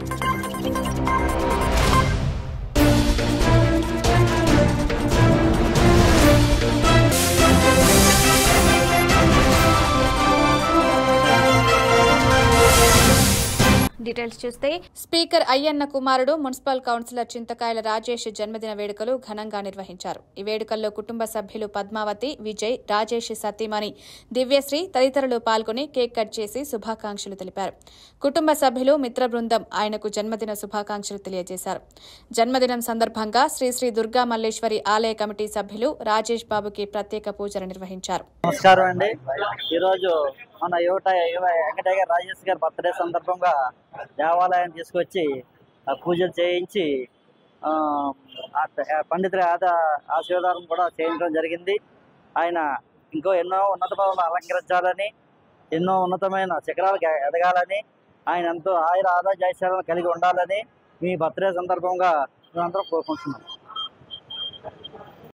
details చూస్తే speaker Ayyanna కుమారుడు municipal councillor చింతకాయల రాజేష్ జన్మదిన వేడుకలు ఘనంగా నిర్వహించారు ఈ వేడుకల్లో కుటుంబ సభ్యులు పద్మావతి విజయ్ రాజేష్ సతీమణి దివ్యశ్రీ తదితరులు పాల్గొని కేక్ కట్ చేసి శుభాకాంక్షలు తెలిపారు కుటుంబ సభ్యులు మిత్ర బృందం ఆయనకు జన్మదిన శుభాకాంక్షలు తెలియజేశారు జన్మదినం సందర్భంగా శ్రీ శ్రీ దుర్గా మల్లేశ్వరి ఆలయ కమిటీ సభ్యులు రాజేష్ బాబుకి ప్రత్యేక పూజలు నిర్వహించారు నమస్కారం అండి ఈరోజు మన యువట యువ వెంకటయ్య గారు రాజేష్ గారి బర్త్డే సందర్భంగా దేవాలయం తీసుకొచ్చి ఆ పూజలు చేయించి ఆ, ఆ పండితుల ఆద ఆశీర్వాదం కూడా చేయించడం జరిగింది ఆయన ఇంకో ఎన్నో ఉన్నత పదవులు అలంకరించాలని ఎన్నో ఉన్నతమైన శిఖరాలకు ఎదగాలని ఆయన ఎంతో ఆయుర ఆరోగ్య ఐశ్వర్యాలను కలిగి ఉండాలని మీ బర్త్డే సందర్భంగా మేమందరం కోరుకుంటున్నాం